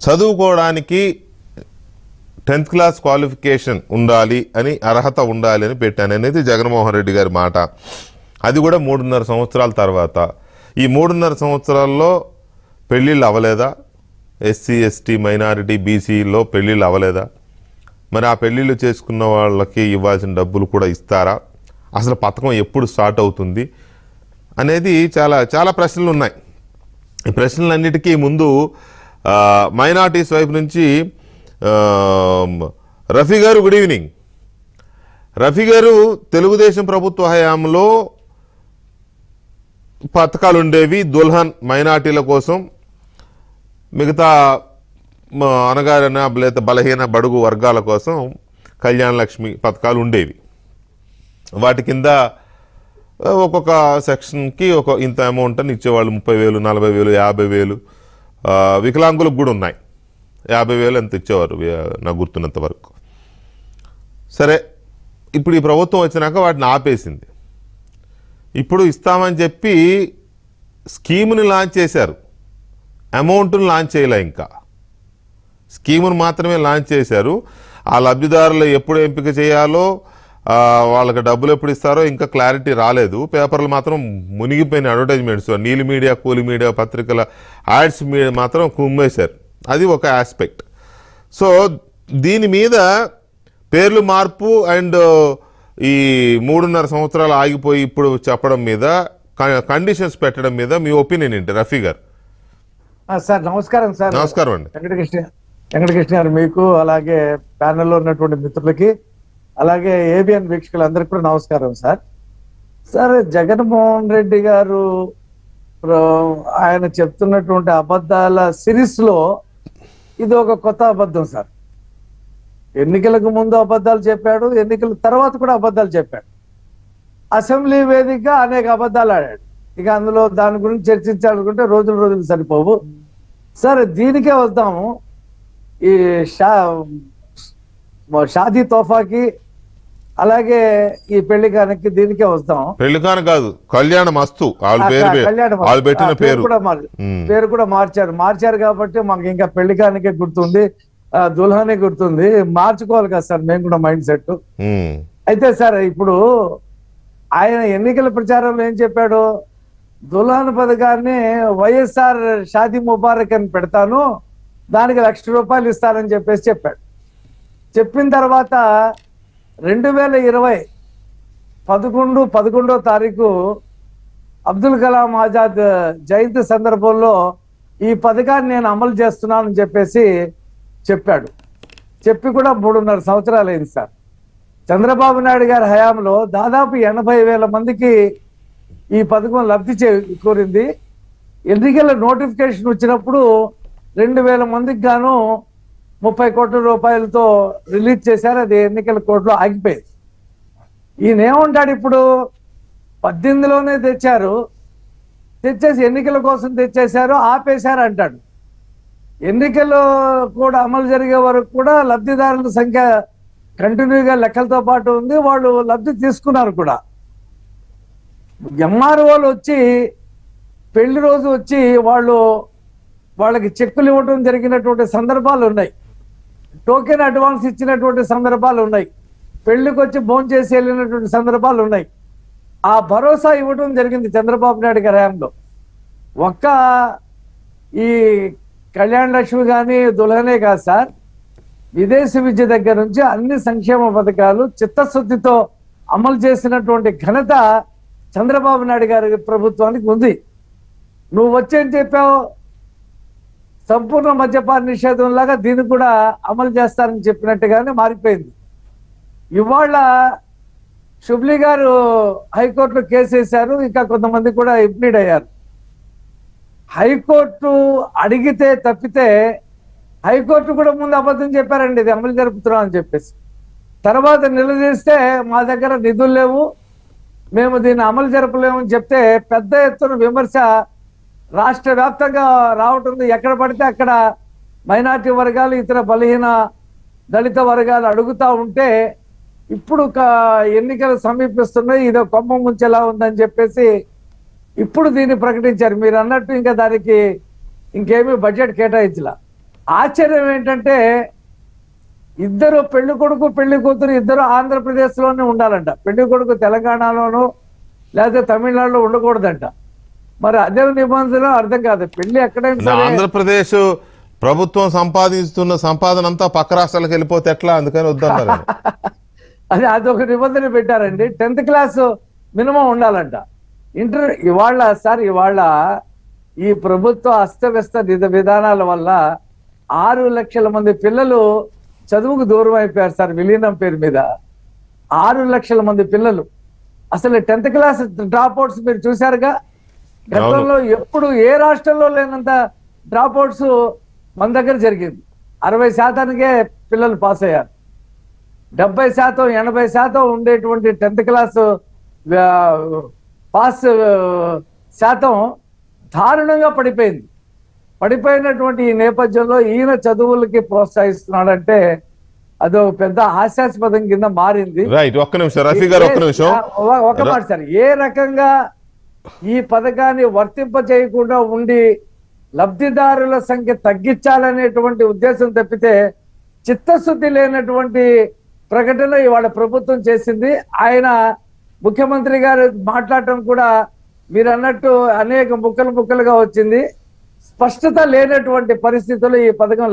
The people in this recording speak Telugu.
చదువుకోవడానికి టెన్త్ క్లాస్ క్వాలిఫికేషన్ ఉండాలి అని అర్హత ఉండాలి అని పెట్టాను అనేది జగన్మోహన్ రెడ్డి గారి మాట అది కూడా మూడున్నర సంవత్సరాల తర్వాత ఈ మూడున్నర సంవత్సరాల్లో పెళ్ళిళ్ళు అవ్వలేదా ఎస్సీ ఎస్టీ మైనారిటీ బీసీలో పెళ్ళిళ్ళు అవ్వలేదా మరి ఆ పెళ్ళిళ్ళు చేసుకున్న వాళ్ళకి ఇవ్వాల్సిన డబ్బులు కూడా ఇస్తారా అసలు పథకం ఎప్పుడు స్టార్ట్ అవుతుంది అనేది చాలా చాలా ప్రశ్నలు ఉన్నాయి ఈ ప్రశ్నలన్నిటికీ ముందు మైనార్టీస్ వైపు నుంచి ఆ, రఫీ గారు గుడ్ ఈవినింగ్ రఫీ గారు తెలుగుదేశం ప్రభుత్వ హయాంలో పథకాలు ఉండేవి దుల్హన్ మైనార్టీల కోసం మిగతా మ, అనగారిన లేదా బలహీన బడుగు వర్గాల కోసం కళ్యాణ లక్ష్మి పథకాలు ఉండేవి వాటి కింద ఆ, ఒక్కొక్క సెక్షన్కి ఒక ఇంత అమౌంట్ అని ఇచ్చేవాళ్ళు ముప్పై వేలు నలభై వేలు యాభై వేలు ఆ, వికలాంగులకు కూడా ఉన్నాయి యాభై వేలు ఎంత ఇచ్చేవారు వి- నాకు గుర్తున్నంత వరకు సరే ఇప్పుడు ఈ ప్రభుత్వం వచ్చినాక వాటిని ఆపేసింది ఇప్పుడు ఇస్తామని చెప్పి స్కీమ్ని లాంచ్ చేశారు అమౌంట్ని లాంచ్ చేయలే ఇంకా స్కీమును మాత్రమే లాంచ్ చేశారు ఆ లబ్ధిదారులు ఎప్పుడు ఎంపిక చేయాలో ఆ, వాళ్ళకి డబ్బులు ఎప్పుడు ఇస్తారో ఇంకా క్లారిటీ రాలేదు పేపర్లు మాత్రం మునిగిపోయిన అడ్వర్టైజ్మెంట్స్ నీలి మీడియా కూలి మీడియా పత్రికల యాడ్స్ మీద మాత్రం కుమ్మేశారు అది ఒక ఆస్పెక్ట్ సో దీని మీద పేర్లు మార్పు అండ్ ఈ మూడున్నర సంవత్సరాలు ఆగిపోయి ఇప్పుడు చెప్పడం మీద కండిషన్స్ పెట్టడం మీద మీ ఒపీనియన్ ఏంటి రఫీ గారు ఆ, సార్ నమస్కారం సార్ నమస్కారం అండి వెంకటకృష్ణ వెంకటకృష్ణ గారు మీకు అలాగే ప్యానెల్లో ఉన్నటువంటి మిత్రులకి అలాగే ఏబిఎన్ వీక్షకులందరికీ కూడా నమస్కారం సార్ సార్ జగన్మోహన్ రెడ్డి గారు ప్ర- ఆయన చెప్తున్నటువంటి అబద్ధాల సిరీస్ లో ఇది ఒక కొత్త అబద్ధం సార్ ఎన్నికలకు ముందు అబద్ధాలు చెప్పాడు ఎన్నికల తర్వాత కూడా అబద్ధాలు చెప్పాడు అసెంబ్లీ వేదికగా అనేక అబద్ధాలు ఆడాడు ఇక అందులో దాని గురించి చర్చించాలనుకుంటే రోజులు రోజులు సరిపోవు సరే దీనికే వద్దాము ఈ షా షాదీ తోఫాకి అలాగే ఈ పెళ్లి కానికి దీనికే వస్తాం పెళ్లికాను కాదు కళ్యాణం మస్తు వాళ్ళ ఆ, పేరు పే- కళ్యాణ మండపం. వాళ్ళు పెట్టిన ఆ, పేరు కూడా మార్- ఉమ్. పేరు కూడా మార్చారు మార్చారు కాబట్టి మాకు ఇంకా పెళ్లి కానికే గుర్తుంది ఆ, దుల్హానే గుర్తుంది మార్చుకోవాలి కదా సార్ మేము కూడా మైండ్ సెట్ ఉమ్. అయితే సార్ ఇప్పుడు ఆయన ఎన్నికల ప్రచారంలో ఏం చెప్పాడు దుల్హాన్ పథకాన్ని వైఎస్ఆర్ షాదీ ముబారక్ అని పెడతాను దానికి లక్ష రూపాయలు ఇస్తానని చెప్పేసి చెప్పాడు చెప్పిన తర్వాత రెండు వేల ఇరవై పదకొండు పదకొండో తారీఖు అబ్దుల్ కలాం ఆజాద్ జయంతి సందర్భంలో ఈ పథకాన్ని నేను అమలు చేస్తున్నానని చెప్పేసి చెప్పాడు చెప్పి కూడా మూడున్నర సంవత్సరాలు అయింది సార్ చంద్రబాబు నాయుడు గారి హయాంలో దాదాపు ఎనభై వేల మందికి ఈ పథకం లబ్ధి చేకూరింది ఎన్నికల నోటిఫికేషన్ వచ్చినప్పుడు రెండు వేల మందికి గాను ముప్పై కోట్ల రూపాయలతో రిలీజ్ చేశారు అది ఎన్నికల కోర్టులో ఆగిపోయింది ఈయన ఏమంటాడు ఇప్పుడు పద్దెనిమిదిలోనే తెచ్చారు తెచ్చేసి ఎన్నికల కోసం తెచ్చేశారు ఆపేశారు అంటాడు ఎన్నికలు కూడా అమలు జరిగే వరకు కూడా లబ్ధిదారుల సంఖ్య కంటిన్యూగా లెక్కలతో పాటు ఉంది వాళ్ళు లబ్ధి తీసుకున్నారు కూడా ఎంఆర్ఓలు వచ్చి పెళ్లి రోజు వచ్చి వాళ్ళు వాళ్ళకి చెక్కులు ఇవ్వడం జరిగినటువంటి సందర్భాలు ఉన్నాయి టోకెన్ అడ్వాన్స్ ఇచ్చినటువంటి సందర్భాలు ఉన్నాయి పెళ్లికి వచ్చి భోజనం చేసి వెళ్ళినటువంటి సందర్భాలు ఉన్నాయి ఆ భరోసా ఇవ్వడం జరిగింది చంద్రబాబు నాయుడు గారి హయాంలో ఒక్క ఈ కళ్యాణ లక్ష్మి కానీ దుల్హనే కాదు సార్ విదేశీ విద్య దగ్గర నుంచి అన్ని సంక్షేమ పథకాలు చిత్తశుద్ధితో అమలు చేసినటువంటి ఘనత చంద్రబాబు నాయుడు గారి ప్రభుత్వానికి ఉంది నువ్వు వచ్చేం చెప్పావు సంపూర్ణ మద్యపాన నిషేధం లాగా దీన్ని కూడా అమలు చేస్తారని చెప్పినట్టుగానే మారిపోయింది ఇవాళ షుబ్లీ గారు హైకోర్టులో కేసు వేశారు ఇంకా కొంతమంది కూడా ఇంప్లీడ్ అయ్యారు హైకోర్టు అడిగితే తప్పితే హైకోర్టు కూడా ముందు అబద్ధం చెప్పారండి ఇది అమలు జరుపుతున్నాం అని చెప్పేసి తర్వాత నిలదీస్తే మా దగ్గర నిధులు లేవు మేము దీన్ని అమలు జరపలేము అని చెప్తే పెద్ద ఎత్తున విమర్శ రాష్ట్ర వ్యాప్తంగా రావటం ఎక్కడ పడితే అక్కడ మైనార్టీ వర్గాలు ఇతర బలహీన దళిత వర్గాలు అడుగుతా ఉంటే ఇప్పుడు ఒక ఎన్నికలు సమీపిస్తున్నాయి ఇది కొమ్మ ముంచెలా ఉందని చెప్పేసి ఇప్పుడు దీన్ని ప్రకటించారు మీరు అన్నట్టు ఇంకా దానికి ఇంకేమీ బడ్జెట్ కేటాయించలా ఆశ్చర్యం ఏంటంటే ఇద్దరు పెళ్లి కొడుకు పెళ్లి కూతురు ఇద్దరు ఆంధ్రప్రదేశ్ లోనే ఉండాలంట పెళ్లి కొడుకు తెలంగాణలోను లేకపోతే తమిళనాడులో ఉండకూడదంట మరి అదే నిబంధన అర్థం కాదు పెళ్లి ఎక్కడైనా నా సరే ఆంధ్రప్రదేశ్ ప్రభుత్వం సంపాదిస్తున్న సంపాదన అంతా పక్క రాష్ట్రాలకు వెళ్ళిపోతే ఎట్లా అందుకని వద్దన్నారు అది అదొక నిబంధన పెట్టారండి టెన్త్ క్లాస్ మినిమం ఉండాలంట ఇంటర్ ఇవాళ సార్ ఇవాళ ఈ ప్రభుత్వ అస్తవ్యస్త విధ విధానాల వల్ల ఆరు లక్షల మంది పిల్లలు చదువుకు దూరం అయిపోయారు సార్ విలీనం పేరు మీద ఆరు లక్షల మంది పిల్లలు అసలు టెన్త్ క్లాస్ డ్రాప్ అవుట్స్ మీరు చూశారుగా గతంలో ఎప్పుడు ఏ రాష్ట్రంలో లేనంత డ్రాప్ అవుట్స్ మన దగ్గర జరిగింది అరవై శాతానికే పిల్లలు పాస్ అయ్యారు డెబ్బై శాతం ఎనభై శాతం ఉండేటువంటి టెన్త్ క్లాస్ పాస్ శాతం దారుణంగా పడిపోయింది పడిపోయినటువంటి ఈ నేపథ్యంలో ఈయన చదువులకి ప్రోత్సహిస్తున్నాడంటే అదో పెద్ద హాస్యాస్పదం కింద మారింది రైట్ ఒక్క నిమిషం రఫీ గారు ఒక్క నిమిషం ఒక- ఒక మాట సార్ ఏ రకంగా ఈ పథకాన్ని వర్తింప చేయకుండా ఉండి లబ్ధిదారుల సంఖ్య తగ్గించాలనేటువంటి ఉద్దేశం తప్పితే చిత్తశుద్ధి లేనటువంటి ప్రకటన ఇవాళ ప్రభుత్వం చేసింది ఆయన ముఖ్యమంత్రి గారు మాట్లాడటం కూడా మీరు అన్నట్టు అనేక ముక్కలు ముక్కలుగా వచ్చింది స్పష్టత లేనటువంటి పరిస్థితుల్లో ఈ పథకం